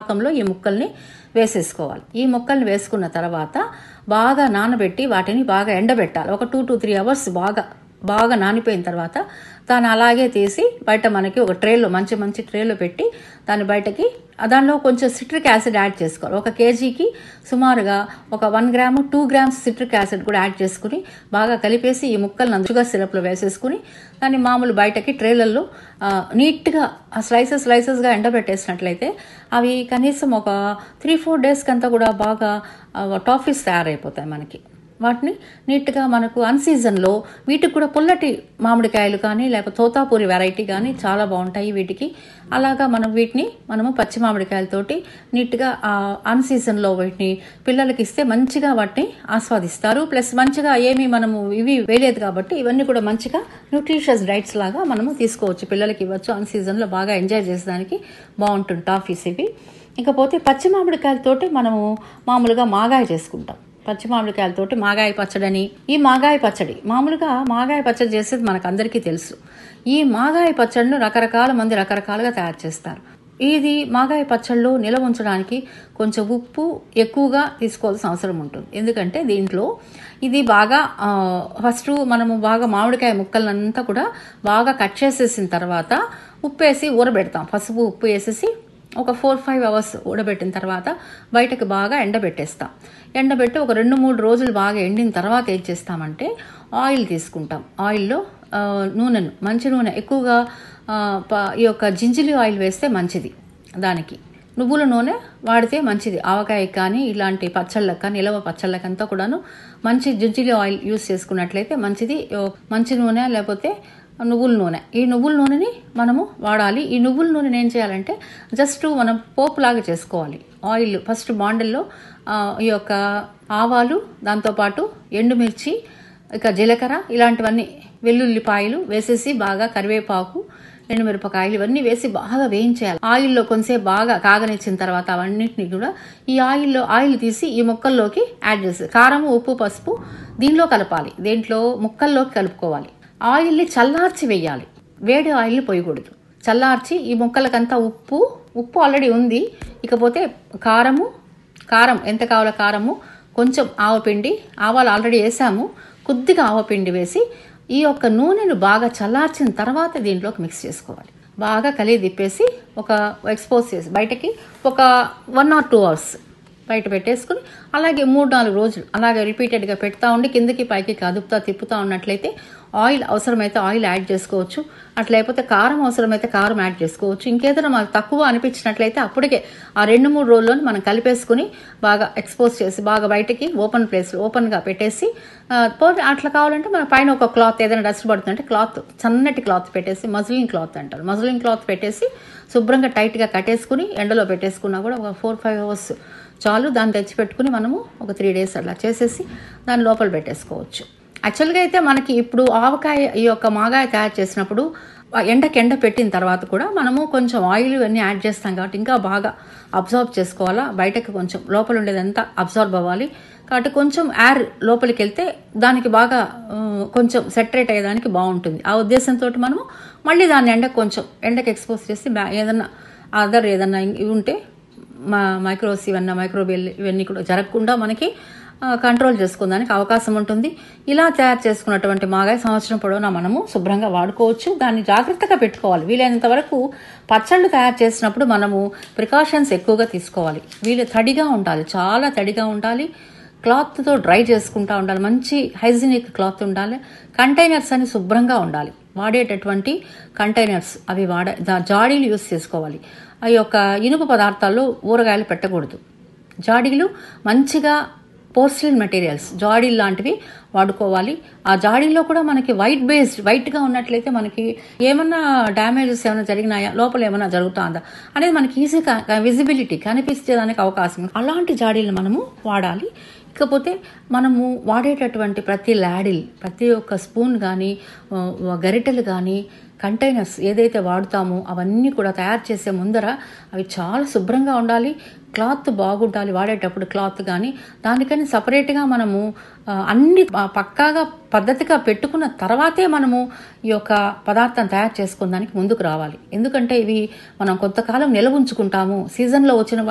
మొత్తంలో ఈ ముక్కల్ని వేసేసుకోవాలి ఈ ముక్కల్ని వేసుకున్న తర్వాత బాగా నానబెట్టి వాటిని బాగా ఎండబెట్టాలి ఒక టూ టు త్రీ అవర్స్ బాగా బాగా నానిపోయిన తర్వాత దాన్ని అలాగే తీసి బయట మనకి ఒక ట్రేలో మంచి మంచి ట్రేలో పెట్టి దాన్ని బయటకి దానిలో కొంచెం సిట్రిక్ యాసిడ్ యాడ్ చేసుకోవాలి ఒక కేజీకి సుమారుగా ఒక one gram two grams citric acid కూడా యాడ్ చేసుకుని బాగా కలిపేసి ఈ ముక్కలను షుగర్ సిరప్లో వేసేసుకుని దాన్ని మామూలు బయటకి ట్రేలల్లో ఆ, నీట్గా స్లైసెస్ స్లైసెస్గా ఎండబెట్టేసినట్లయితే అవి కనీసం ఒక త్రీ ఫోర్ డేస్కి అంతా కూడా బాగా ఆ, టాఫీస్ తయారైపోతాయి మనకి వాటిని నీట్గా మనకు అన్ సీజన్లో వీటికి కూడా పుల్లటి మామిడికాయలు కానీ లేకపోతే తోతాపూరి వెరైటీ కానీ చాలా బాగుంటాయి వీటికి అలాగా మనం వీటిని మనము పచ్చి మామిడికాయలతోటి నీట్గా ఆ అన్ సీజన్లో వీటిని పిల్లలకి ఇస్తే మంచిగా వాటిని ఆస్వాదిస్తారు ప్లస్ మంచిగా ఏమి మనము ఇవి వేయలేదు కాబట్టి ఇవన్నీ కూడా మంచిగా న్యూట్రిషియస్ డైట్స్ లాగా మనము తీసుకోవచ్చు పిల్లలకి ఇవ్వచ్చు అన్ సీజన్లో బాగా ఎంజాయ్ చేసేదానికి బాగుంటుంది టాఫీస్ ఇవి ఇకపోతే పచ్చి మామిడికాయలతోటి మనము మామూలుగా మాగాయ చేసుకుంటాం పచ్చి మామిడికాయలతోటి మాగాయ పచ్చడని ఈ మాగాయ పచ్చడి మామూలుగా మాగాయ పచ్చడి చేసేది మనకు అందరికీ తెలుసు ఈ మాగాయ పచ్చడిను రకరకాల మంది రకరకాలుగా తయారు చేస్తారు ఇది మాగాయ పచ్చళ్ళు నిల్వ ఉంచడానికి కొంచెం ఉప్పు ఎక్కువగా తీసుకోవాల్సిన అవసరం ఉంటుంది ఎందుకంటే దీంట్లో ఇది బాగా ఆ, ఫస్ట్ మనము బాగా మామిడికాయ ముక్కలంతా కూడా బాగా కట్ చేసేసిన తర్వాత ఉప్పు వేసి ఊరబెడతాం పసుపు ఉప్పు వేసేసి ఒక ఫోర్ ఫైవ్ అవర్స్ ఊడబెట్టిన తర్వాత బయటకు బాగా ఎండబెట్టేస్తాం ఎండబెట్టి ఒక రెండు మూడు రోజులు బాగా ఎండిన తర్వాత ఏం చేస్తామంటే ఆయిల్ తీసుకుంటాం ఆయిల్లో ఆ, నూనెను మంచి నూనె ఎక్కువగా ఆ, ప- ఈ యొక్క జింజిలి ఆయిల్ వేస్తే మంచిది దానికి నువ్వుల నూనె వాడితే మంచిది ఆవకాయకి కానీ ఇలాంటి పచ్చళ్ళకి కానీ నిలవ పచ్చళ్ళకంతా కూడాను మంచి జింజిలి ఆయిల్ యూస్ చేసుకున్నట్లయితే మంచిది ఓ, మంచి నూనె లేకపోతే నువ్వుల నూనె ఈ నువ్వుల నూనెని మనము వాడాలి ఈ నువ్వుల నూనెని ఏం చేయాలంటే జస్ట్ మనం పోపులాగా చేసుకోవాలి ఆయిల్ ఫస్ట్ బాండిల్లో ఈ యొక్క ఆవాలు దాంతోపాటు ఎండుమిర్చి ఇక జీలకర్ర ఇలాంటివన్నీ వెల్లుల్లిపాయలు వేసేసి బాగా కరివేపాకు ఎండుమిరపకాయలు ఇవన్నీ వేసి బాగా వేయించేయాలి ఆయిల్లో కొంచెంసేపు బాగా కాగనిచ్చిన తర్వాత అవన్నిటిని కూడా ఈ ఆయిల్లో ఆయిల్ తీసి ఈ ముక్కల్లోకి యాడ్ చేసి కారం ఉప్పు పసుపు దీనిలో కలపాలి దేంట్లో ముక్కల్లోకి కలుపుకోవాలి ఆయిల్ని చల్లార్చి వేయాలి వేడి ఆయిల్ని పోయకూడదు చల్లార్చి ఈ ముక్కలకంతా ఉప్పు ఉప్పు ఆల్రెడీ ఉంది ఇకపోతే కారము కారం ఎంత కావాలో కారము కొంచెం ఆవపిండి ఆవాలు ఆల్రెడీ వేసాము కొద్దిగా ఆవపిండి వేసి ఈ యొక్క నూనెను బాగా చల్లార్చిన తర్వాత దీంట్లోకి మిక్స్ చేసుకోవాలి బాగా కలిగి తిప్పేసి ఒక ఎక్స్పోజ్ చేసి బయటకి ఒక వన్ ఆర్ టూ అవర్స్ బయట పెట్టేసుకుని అలాగే మూడు నాలుగు రోజులు అలాగే రిపీటెడ్గా పెడతా ఉండి కిందకి పైకి కదుపుతా తిప్పుతా ఉన్నట్లయితే ఆయిల్ అవసరమైతే ఆయిల్ యాడ్ చేసుకోవచ్చు అట్లయిపోతే కారం అవసరమైతే కారం యాడ్ చేసుకోవచ్చు ఇంకేదైనా మనకు తక్కువ అనిపించినట్లయితే అప్పటికే ఆ రెండు మూడు రోజుల్లోని మనం కలిపేసుకుని బాగా ఎక్స్పోజ్ చేసి బాగా బయటకి ఓపెన్ ప్లేస్ ఓపెన్గా పెట్టేసి ఆ, పోనీ అట్లా కావాలంటే మన పైన ఒక క్లాత్ ఏదైనా డస్ట్ పడుతుందంటే క్లాత్ సన్నటి క్లాత్ పెట్టేసి మజ్లిన్ క్లాత్ అంటారు మజ్లిన్ క్లాత్ పెట్టేసి శుభ్రంగా టైట్గా కట్టేసుకుని ఎండలో పెట్టేసుకున్నా కూడా ఒక ఫోర్ ఫైవ్ అవర్స్ చాలు దాన్ని తెచ్చి పెట్టుకుని మనము ఒక త్రీ డేస్ అలా చేసేసి దాని లోపల పెట్టేసుకోవచ్చు యాక్చువల్గా అయితే మనకి ఇప్పుడు ఆవకాయ ఈ యొక్క మాగాయ తయారు చేసినప్పుడు ఆ ఎండకి ఎండ పెట్టిన తర్వాత కూడా మనము కొంచెం ఆయిల్ ఇవన్నీ యాడ్ చేస్తాం కాబట్టి ఇంకా బాగా అబ్జర్వ్ చేసుకోవాలా బయటకి కొంచెం లోపల ఉండేదంతా అబ్జర్వ్ అవ్వాలి కాబట్టి కొంచెం ఎయిర్ లోపలికి వెళ్తే దానికి బాగా ఆ, కొంచెం సెటరేట్ అయ్యేదానికి బాగుంటుంది ఆ ఉద్దేశంతో మనము మళ్ళీ దాన్ని ఎండకు కొంచెం ఎండకి ఎక్స్పోజ్ చేసి బ్యా- ఏదన్నా అదర్ ఏదన్నా ఇవి ఉంటే మా మైక్రోస్ ఇవన్నీ మైక్రోబియల్ ఇవన్నీ కూడా జరగకుండా మనకి ఆ, కంట్రోల్ చేసుకోవడానికి అవకాశం ఉంటుంది ఇలా తయారు చేసుకున్నటువంటి మాగాయ సంవత్సరం పొడవునా మనము శుభ్రంగా వాడుకోవచ్చు దాన్ని జాగ్రత్తగా పెట్టుకోవాలి వీలైనంత వరకు పచ్చళ్ళు తయారు చేసినప్పుడు మనము ప్రికాషన్స్ ఎక్కువగా తీసుకోవాలి వీలు తడిగా ఉండాలి చాలా తడిగా ఉండాలి క్లాత్తో డ్రై చేసుకుంటా ఉండాలి మంచి హైజీనిక్ క్లాత్ ఉండాలి కంటైనర్స్ అని శుభ్రంగా ఉండాలి వాడేటటువంటి కంటైనర్స్ అవి వాడ దా- జాడీలు యూస్ చేసుకోవాలి ఆ యొక్క ఇనుప పదార్థాల్లో ఊరగాయలు పెట్టకూడదు జాడీలు మంచిగా పోర్సిలిన్ మెటీరియల్స్ జాడీలు లాంటివి వాడుకోవాలి ఆ జాడీలో కూడా మనకి వైట్ బేస్డ్ వైట్గా ఉన్నట్లయితే మనకి ఏమన్నా డ్యామేజెస్ ఏమైనా జరిగినాయా లోపల ఏమైనా జరుగుతుందా అనేది మనకి ఈజీగా విజిబిలిటీ కనిపించేదానికి అవకాశం ఉంది. అలాంటి జాడీలు మనము వాడాలి ఇకపోతే మనము వాడేటటువంటి ప్రతి లాడిల్ ప్రతి ఒక్క స్పూన్ కానీ గరిటెలు కానీ కంటైనర్స్ ఏదైతే వాడుతామో అవన్నీ కూడా తయారు చేసే ముందర అవి చాలా శుభ్రంగా ఉండాలి క్లాత్ బాగుండాలి వాడేటప్పుడు క్లాత్ కానీ దానికని సపరేట్గా మనము ఆ, అన్ని ప- పక్కాగా పద్ధతిగా పెట్టుకున్న తర్వాతే మనము ఈ యొక్క పదార్థం తయారు చేసుకున్న దానికి ముందుకు రావాలి ఎందుకంటే ఇవి మనం కొంతకాలం నిల్వ ఉంచుకుంటాము సీజన్లో వచ్చిన